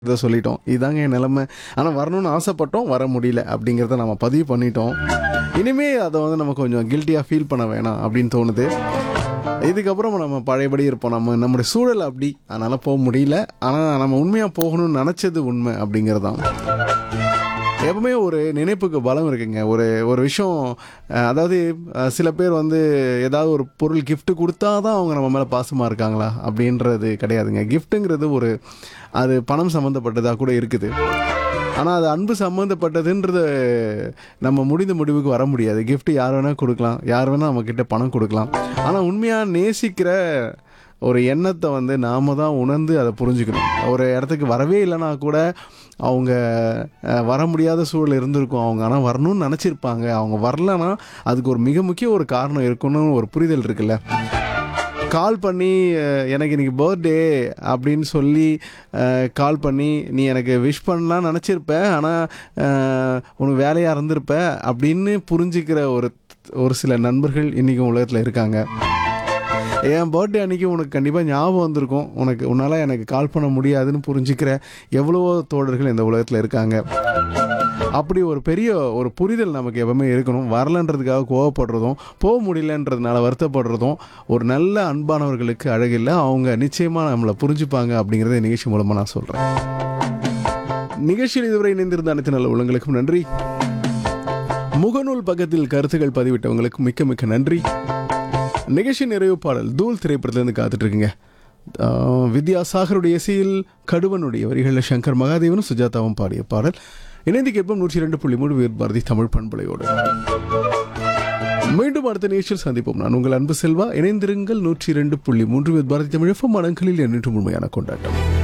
இதை சொல்லிட்டோம் இதாங்க என் நிலைமை ஆனால் வரணும்னு ஆசைப்பட்டோம் வர முடியல அப்படிங்கிறத நம்ம பதிவு பண்ணிட்டோம் இனிமே அதை வந்து நம்ம கொஞ்சம் கில்ட்டியாக ஃபீல் பண்ண வேணாம் அப்படின்னு தோணுது இதுக்கப்புறம் நம்ம பழையபடி இருப்போம் நம்ம நம்முடைய சூழல் அப்படி அதனால் போக முடியல ஆனால் நம்ம உண்மையாக போகணும்னு நினச்சது உண்மை அப்படிங்கிறது தான் எப்பவுமே ஒரு நினைப்புக்கு பலம் இருக்குங்க ஒரு ஒரு விஷயம் அஹ், அதாவது அஹ், சில பேர் வந்து ஏதாவது ஒரு பொருள் gift கொடுத்தா தான் அவங்க நம்ம மேலே பாசமாக இருக்காங்களா அப்படின்றது கிடையாதுங்க கிஃப்ட்டுங்கிறது ஒரு அது பணம் சம்மந்தப்பட்டதாக கூட இருக்குது ஆனால் அது அன்பு சம்மந்தப்பட்டதுன்றது நம்ம முடிந்த முடிவுக்கு வர முடியாது gift யார் வேணால் கொடுக்கலாம் யார் வேணால் நம்மக்கிட்ட பணம் கொடுக்கலாம் ஆனால் உண்மையாக நேசிக்கிற ஒரு எண்ணத்தை வந்து நாம தான் உணர்ந்து அதை புரிஞ்சுக்கணும் ஒரு இடத்துக்கு வரவே இல்லைனா கூட அவங்க அஹ், வர முடியாத சூழல் இருந்திருக்கும் அவங்க ஆனால் வரணும்னு நினச்சிருப்பாங்க அவங்க வரலனா அதுக்கு ஒரு மிக முக்கிய ஒரு காரணம் இருக்குன்னு ஒரு புரிதல் இருக்குல்ல கால் பண்ணி அஹ், எனக்கு இன்னைக்கு பர்த்டே அப்படின்னு சொல்லி கால் பண்ணி நீ எனக்கு விஷ் பண்ணலாம் நினச்சிருப்ப ஆனால் உனக்கு வேலையாக இருந்திருப்ப அப்படின்னு புரிஞ்சுக்கிற ஒரு ஒரு சில நண்பர்கள் இன்றைக்கும் உலகத்தில் இருக்காங்க என் பர்த்டே அன்னைக்கு உனக்கு கண்டிப்பாக ஞாபகம் வந்திருக்கும் உனக்கு உன்னால் எனக்கு கால் பண்ண முடியாதுன்னு புரிஞ்சுக்கிற எவ்வளவோ தோழர்கள் இந்த உலகத்தில் இருக்காங்க அப்படி ஒரு பெரிய ஒரு புரிதல் நமக்கு எப்பவுமே இருக்கணும் வரலன்றதுக்காக கோவப்படுறதும் போக முடியலன்றதுனால வருத்தப்படுறதும் ஒரு நல்ல அன்பானவர்களுக்கு அழகில்லை அவங்க நிச்சயமாக நம்மளை புரிஞ்சுப்பாங்க அப்படிங்கிறத இந்த நிகழ்ச்சி மூலமாக நான் சொல்கிறேன் நிகழ்ச்சியில் இதுவரை இணைந்திருந்த அனைத்து நல்ல உள்ளங்களுக்கும் நன்றி முகநூல் பக்கத்தில் கருத்துக்கள் பதிவிட்டவங்களுக்கு மிக்க மிக்க நன்றி நிகழ்ச்சி நிறைவு பாடல் தூள் திரைப்படத்திலிருந்து காத்துட்டு இருக்குங்க ஆஹ் வித்யாசாகருடைய இசையில் கடுவனுடைய வரிகளில் சங்கர் மகாதேவனும் சுஜாதாவும் பாடிய பாடல் இணைந்து கேட்போம் நூற்றி ரெண்டு புள்ளி மூணு வீர் பாரதி தமிழ் பண்பலையோடு மீண்டும் அடுத்த நிகழ்ச்சியில் சந்திப்போம் நான் உங்கள் அன்பு செல்வா இணைந்திருங்கள் நூற்றி ரெண்டு புள்ளி மூன்று வீர் பாரதி தமிழ் எஃப்எம் மடங்களில் எண்ணூற்று உண்மையான கொண்டாட்டம்